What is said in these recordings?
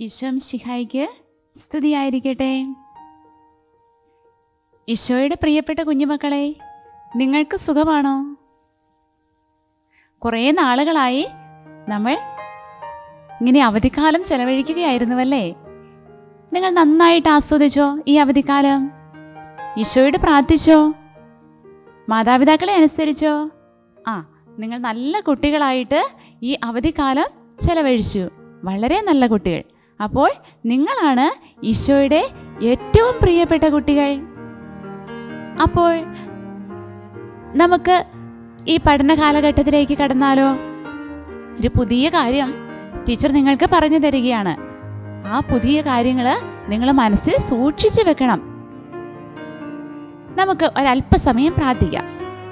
ഈശോം ശിഹായിക്ക് സ്തുതിയായിരിക്കട്ടെ ഈശോയുടെ പ്രിയപ്പെട്ട കുഞ്ഞുമക്കളെ നിങ്ങൾക്ക് സുഖമാണോ കുറേ നാളുകളായി നമ്മൾ ഇങ്ങനെ അവധിക്കാലം ചെലവഴിക്കുകയായിരുന്നുവല്ലേ നിങ്ങൾ നന്നായിട്ട് ആസ്വദിച്ചോ ഈ അവധിക്കാലം ഈശോയോട് പ്രാർത്ഥിച്ചോ മാതാപിതാക്കളെ അനുസരിച്ചോ ആ നിങ്ങൾ നല്ല കുട്ടികളായിട്ട് ഈ അവധിക്കാലം ചെലവഴിച്ചു വളരെ നല്ല കുട്ടികൾ അപ്പോൾ നിങ്ങളാണ് ഈശോയുടെ ഏറ്റവും പ്രിയപ്പെട്ട കുട്ടികൾ അപ്പോൾ നമുക്ക് ഈ പഠന കാലഘട്ടത്തിലേക്ക് കടന്നാലോ ഒരു പുതിയ കാര്യം ടീച്ചർ നിങ്ങൾക്ക് പറഞ്ഞു തരികയാണ് ആ പുതിയ കാര്യങ്ങൾ നിങ്ങൾ മനസ്സിൽ സൂക്ഷിച്ചു വെക്കണം നമുക്ക് ഒരല്പസമയം പ്രാർത്ഥിക്കാം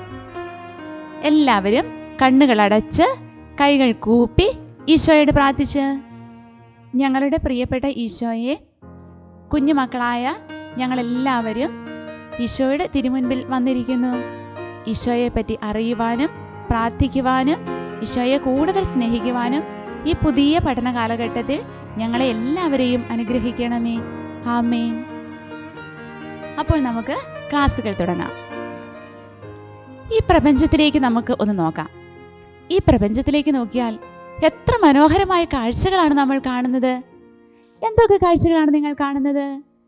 എല്ലാവരും കണ്ണുകൾ അടച്ച് കൈകൾ കൂപ്പി ഈശോയോട് പ്രാർത്ഥിച്ച് ഞങ്ങളുടെ പ്രിയപ്പെട്ട ഈശോയെ കുഞ്ഞുമക്കളായ ഞങ്ങളെല്ലാവരും ഈശോയുടെ തിരുമുൻപിൽ വന്നിരിക്കുന്നു ഈശോയെ പറ്റി അറിയുവാനും പ്രാർത്ഥിക്കുവാനും ഈശോയെ കൂടുതൽ സ്നേഹിക്കുവാനും ഈ പുതിയ പഠന കാലഘട്ടത്തിൽ ഞങ്ങളെ എല്ലാവരെയും അനുഗ്രഹിക്കണമേ ആമേൻ അപ്പോൾ നമുക്ക് ക്ലാസ്സുകൾ തുടങ്ങാം ഈ പ്രപഞ്ചത്തിലേക്ക് നമുക്ക് ഒന്ന് നോക്കാം ഈ പ്രപഞ്ചത്തിലേക്ക് നോക്കിയാൽ എത്ര മനോഹരമായ കാഴ്ചകളാണ് നമ്മൾ കാണുന്നത് എന്തൊക്കെ കാഴ്ചകളാണ് നിങ്ങൾ കാണുന്നത്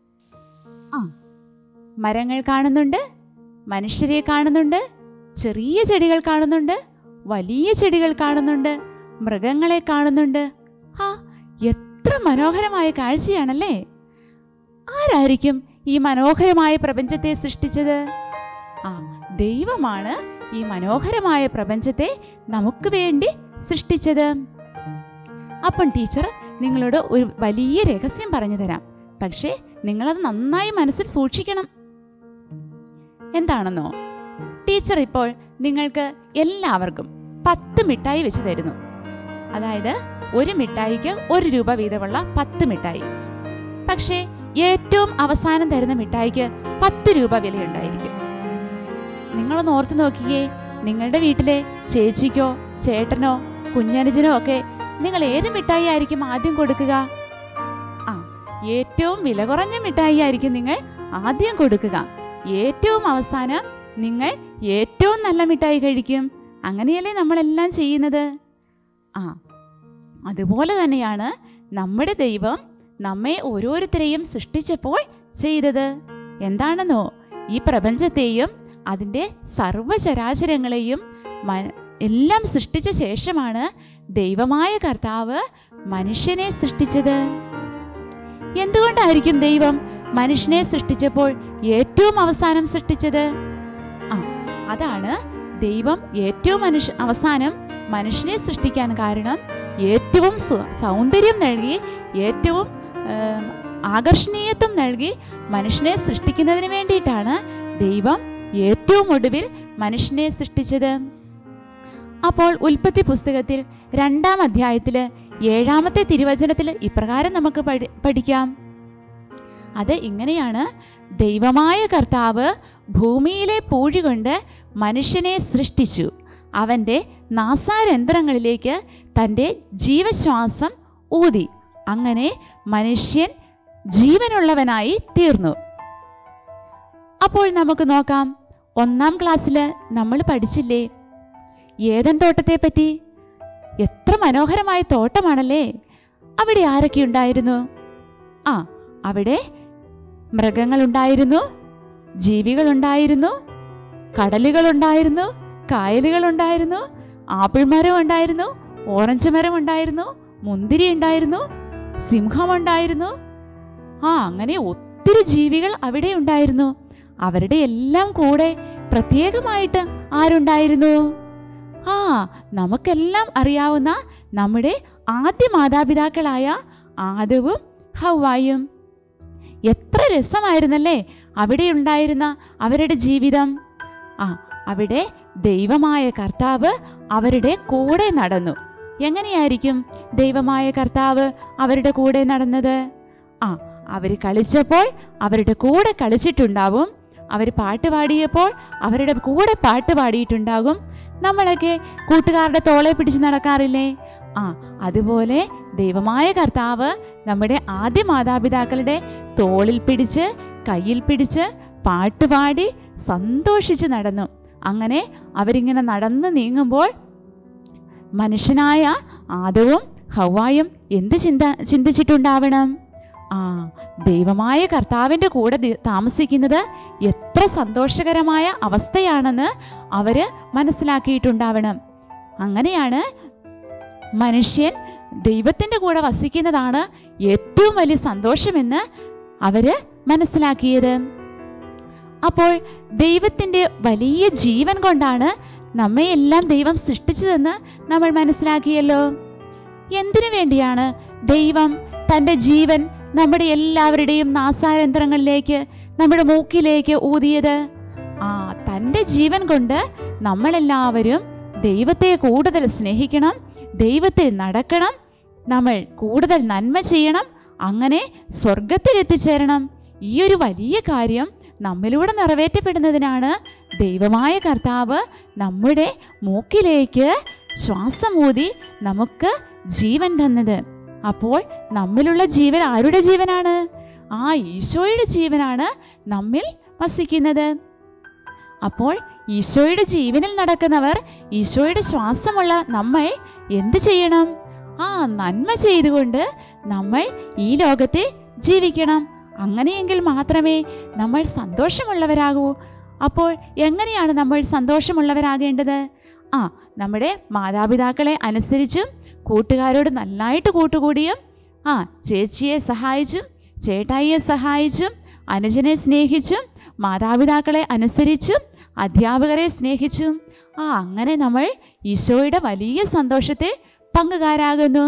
ആ മരങ്ങൾ കാണുന്നുണ്ട് മനുഷ്യരെ കാണുന്നുണ്ട് ചെറിയ ചെടികൾ കാണുന്നുണ്ട് വലിയ ചെടികൾ കാണുന്നുണ്ട് മൃഗങ്ങളെ കാണുന്നുണ്ട് ആ എത്ര മനോഹരമായ കാഴ്ചയാണല്ലേ ആരായിരിക്കും ഈ മനോഹരമായ പ്രപഞ്ചത്തെ സൃഷ്ടിച്ചത് ആ ദൈവമാണ് ഈ മനോഹരമായ പ്രപഞ്ചത്തെ നമുക്ക് വേണ്ടി സൃഷ്ടിച്ചത് അപ്പം ടീച്ചർ നിങ്ങളോട് ഒരു വലിയ രഹസ്യം പറഞ്ഞു തരാം പക്ഷേ നിങ്ങളത് നന്നായി മനസ്സിൽ സൂക്ഷിക്കണം എന്താണെന്നോ ടീച്ചർ ഇപ്പോൾ നിങ്ങൾക്ക് എല്ലാവർക്കും പത്ത് മിഠായി വെച്ച് തരുന്നു അതായത് ഒരു മിഠായിക്ക് ഒരു രൂപ വീതമുള്ള പത്ത് മിഠായി പക്ഷേ ഏറ്റവും അവസാനം തരുന്ന മിഠായിക്ക് പത്ത് രൂപ വിലയുണ്ടായിരിക്കും നിങ്ങളൊന്ന് ഓർത്ത് നോക്കിയേ നിങ്ങളുടെ വീട്ടിലെ ചേച്ചിക്കോ ചേട്ടനോ കുഞ്ഞനുജനോ ഒക്കെ നിങ്ങൾ ഏത് മിഠായി ആയിരിക്കും ആദ്യം കൊടുക്കുക ആ ഏറ്റവും വില കുറഞ്ഞ മിഠായി ആയിരിക്കും നിങ്ങൾ ആദ്യം കൊടുക്കുക ഏറ്റവും അവസാനം നിങ്ങൾ ഏറ്റവും നല്ല മിഠായി കഴിക്കും അങ്ങനെയല്ലേ നമ്മളെല്ലാം ചെയ്യുന്നത് ആ അതുപോലെ തന്നെയാണ് നമ്മുടെ ദൈവം നമ്മെ ഓരോരുത്തരെയും സൃഷ്ടിച്ചപ്പോൾ ചെയ്തത് എന്താണെന്നോ ഈ പ്രപഞ്ചത്തെയും അതിൻ്റെ സർവചരാചരങ്ങളെയും മ- എല്ലാം സൃഷ്ടിച്ച ശേഷമാണ് ദൈവമായ കർത്താവ് മനുഷ്യനെ സൃഷ്ടിച്ചത് എന്തുകൊണ്ടായിരിക്കും ദൈവം മനുഷ്യനെ സൃഷ്ടിച്ചപ്പോൾ ഏറ്റവും അവസാനം സൃഷ്ടിച്ചത് ആ അതാണ് ദൈവം ഏറ്റവും മനുഷ്യ അവസാനം മനുഷ്യനെ സൃഷ്ടിക്കാൻ കാരണം ഏറ്റവും സു- സൗന്ദര്യം നൽകി ഏറ്റവും ഏം, ആകർഷണീയത്വം നൽകി മനുഷ്യനെ സൃഷ്ടിക്കുന്നതിന് വേണ്ടിയിട്ടാണ് ദൈവം ഏറ്റവും ഒടുവിൽ മനുഷ്യനെ സൃഷ്ടിച്ചത് അപ്പോൾ ഉൽപ്പത്തി പുസ്തകത്തിൽ രണ്ടാം അധ്യായത്തില് ഏഴാമത്തെ തിരുവചനത്തിൽ ഇപ്രകാരം നമുക്ക് പഠി- പഠിക്കാം അത് ഇങ്ങനെയാണ് ദൈവമായ കർത്താവ് ഭൂമിയിലെ പൂഴി കൊണ്ട് മനുഷ്യനെ സൃഷ്ടിച്ചു അവൻ്റെ നാസാരന്ധ്രങ്ങളിലേക്ക് തൻ്റെ ജീവശ്വാസം ഊതി അങ്ങനെ മനുഷ്യൻ ജീവനുള്ളവനായി തീർന്നു അപ്പോൾ നമുക്ക് നോക്കാം ഒന്നാം ക്ലാസ്സിൽ നമ്മൾ പഠിച്ചില്ലേ ഏതൻ തോട്ടത്തെ പറ്റി എത്ര മനോഹരമായ തോട്ടമാണല്ലേ അവിടെ ആരൊക്കെ ഉണ്ടായിരുന്നു ആ അവിടെ മൃഗങ്ങളുണ്ടായിരുന്നു ജീവികളുണ്ടായിരുന്നു കടലുകളുണ്ടായിരുന്നു കായലുകളുണ്ടായിരുന്നു ആപ്പിൾ മരം ഉണ്ടായിരുന്നു ഓറഞ്ച് മരം ഉണ്ടായിരുന്നു മുന്തിരി ഉണ്ടായിരുന്നു സിംഹമുണ്ടായിരുന്നു ആ അങ്ങനെ ഒത്തിരി ജീവികൾ അവിടെ ഉണ്ടായിരുന്നു അവരുടെ എല്ലാം കൂടെ പ്രത്യേകമായിട്ട് ആരുണ്ടായിരുന്നു ആ നമുക്കെല്ലാം അറിയാവുന്ന നമ്മുടെ ആദ്യ മാതാപിതാക്കളായ ആദവും ഹവായും എത്ര രസമായിരുന്നല്ലേ അവിടെ ഉണ്ടായിരുന്ന അവരുടെ ജീവിതം ആ അവിടെ ദൈവമായ കർത്താവ് അവരുടെ കൂടെ നടന്നു എങ്ങനെയായിരിക്കും ദൈവമായ കർത്താവ് അവരുടെ കൂടെ നടന്നത് ആ അവർ കളിച്ചപ്പോൾ അവരുടെ കൂടെ കളിച്ചിട്ടുണ്ടാവും അവർ പാട്ട് പാടിയപ്പോൾ അവരുടെ കൂടെ പാട്ട് പാടിയിട്ടുണ്ടാകും നമ്മളൊക്കെ കൂട്ടുകാരുടെ തോളെ പിടിച്ച് നടക്കാറില്ലേ ആ അതുപോലെ ദൈവമായ കർത്താവ് നമ്മുടെ ആദ്യ മാതാപിതാക്കളുടെ തോളിൽ പിടിച്ച് കയ്യിൽ പിടിച്ച് പാട്ടുപാടി സന്തോഷിച്ച് നടന്നു അങ്ങനെ അവരിങ്ങനെ നടന്നു നീങ്ങുമ്പോൾ മനുഷ്യനായ ആദവും ഹവായും എന്ത് ചിന്ത ചിന്തിച്ചിട്ടുണ്ടാവണം ആ ദൈവമായ കർത്താവിൻ്റെ കൂടെ ദി- താമസിക്കുന്നത് എത്ര സന്തോഷകരമായ അവസ്ഥയാണെന്ന് അവര് മനസ്സിലാക്കിയിട്ടുണ്ടാവണം അങ്ങനെയാണ് മനുഷ്യൻ ദൈവത്തിൻ്റെ കൂടെ വസിക്കുന്നതാണ് ഏറ്റവും വലിയ സന്തോഷമെന്ന് അവര് മനസ്സിലാക്കിയത് അപ്പോൾ ദൈവത്തിൻ്റെ വലിയ ജീവൻ കൊണ്ടാണ് നമ്മയെല്ലാം ദൈവം സൃഷ്ടിച്ചതെന്ന് നമ്മൾ മനസ്സിലാക്കിയല്ലോ എന്തിനു വേണ്ടിയാണ് ദൈവം തൻ്റെ ജീവൻ നമ്മുടെ എല്ലാവരുടെയും നാസാരന്ധ്രങ്ങളിലേക്ക് നമ്മുടെ മൂക്കിലേക്ക് ഊതിയത് ആ തൻ്റെ ജീവൻ കൊണ്ട് നമ്മളെല്ലാവരും ദൈവത്തെ കൂടുതൽ സ്നേഹിക്കണം ദൈവത്തിൽ നടക്കണം നമ്മൾ കൂടുതൽ നന്മ ചെയ്യണം അങ്ങനെ സ്വർഗത്തിൽ എത്തിച്ചേരണം ഈ ഒരു വലിയ കാര്യം നമ്മിലൂടെ നിറവേറ്റപ്പെടുന്നതിനാണ് ദൈവമായ കർത്താവ് നമ്മുടെ മൂക്കിലേക്ക് ശ്വാസമൂതി നമുക്ക് ജീവൻ തന്നത് അപ്പോൾ നമ്മിലുള്ള ജീവൻ ആരുടെ ജീവനാണ് ആ ഈശോയുടെ ജീവനാണ് നമ്മിൽ വസിക്കുന്നത് അപ്പോൾ ഈശോയുടെ ജീവനിൽ നടക്കുന്നവർ ഈശോയുടെ ശ്വാസമുള്ള നമ്മൾ എന്ത് ചെയ്യണം ആ നന്മ ചെയ്തുകൊണ്ട് നമ്മൾ ഈ ലോകത്തിൽ ജീവിക്കണം അങ്ങനെയെങ്കിൽ മാത്രമേ നമ്മൾ സന്തോഷമുള്ളവരാകൂ അപ്പോൾ എങ്ങനെയാണ് നമ്മൾ സന്തോഷമുള്ളവരാകേണ്ടത് ആ നമ്മുടെ മാതാപിതാക്കളെ അനുസരിച്ചും കൂട്ടുകാരോട് നന്നായിട്ട് കൂട്ടുകൂടിയും ആ ചേച്ചിയെ സഹായിച്ചും ചേട്ടായിയെ സഹായിച്ചും അനുജനെ സ്നേഹിച്ചും മാതാപിതാക്കളെ അനുസരിച്ചും അധ്യാപകരെ സ്നേഹിച്ചും ആ അങ്ങനെ നമ്മൾ ഈശോയുടെ വലിയ സന്തോഷത്തെ പങ്കുകാരാകുന്നു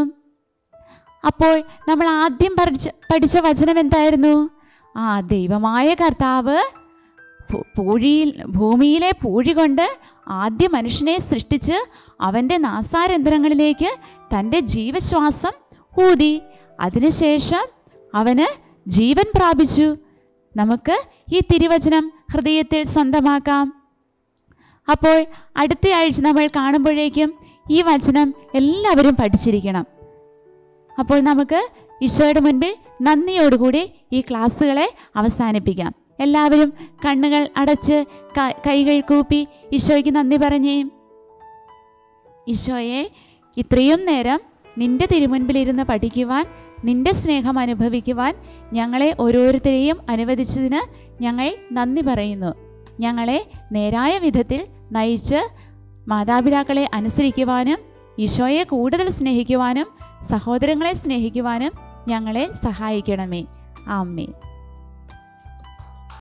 അപ്പോൾ നമ്മൾ ആദ്യം പഠിച്ച പഠിച്ച വചനം എന്തായിരുന്നു ആ ദൈവമായ കർത്താവ് ഭൂ- പൂഴിയിൽ ഭൂമിയിലെ പൂഴി കൊണ്ട് ആദ്യ മനുഷ്യനെ സൃഷ്ടിച്ച് അവൻ്റെ നാസാരന്ധ്രങ്ങളിലേക്ക് തൻ്റെ ജീവശ്വാസം ഊതി അതിനുശേഷം അവന് ജീവൻ പ്രാപിച്ചു നമുക്ക് ഈ തിരുവചനം ഹൃദയത്തിൽ സ്വന്തമാക്കാം അപ്പോൾ അടുത്ത ആഴ്ച നമ്മൾ കാണുമ്പോഴേക്കും ഈ വചനം എല്ലാവരും പഠിച്ചിരിക്കണം അപ്പോൾ നമുക്ക് ഈശോയുടെ മുൻപിൽ നന്ദിയോടുകൂടി ഈ ക്ലാസ്സുകളെ അവസാനിപ്പിക്കാം എല്ലാവരും കണ്ണുകൾ അടച്ച് ക- കൈകൾ കൂപ്പി ഈശോയ്ക്ക് നന്ദി പറഞ്ഞേ ഈശോയെ ഇത്രയും നേരം നിന്റെ തിരുമുൻപിലിരുന്ന് പഠിക്കുവാൻ നിന്റെ സ്നേഹം അനുഭവിക്കുവാൻ ഞങ്ങളെ ഓരോരുത്തരെയും അനുവദിച്ചതിന് ഞങ്ങൾ നന്ദി പറയുന്നു ഞങ്ങളെ നേരായ വിധത്തിൽ നയിച്ച് മാതാപിതാക്കളെ അനുസരിക്കുവാനും ഈശോയെ കൂടുതൽ സ്നേഹിക്കുവാനും സഹോദരങ്ങളെ സ്നേഹിക്കുവാനും ഞങ്ങളെ സഹായിക്കണമേ ആമേ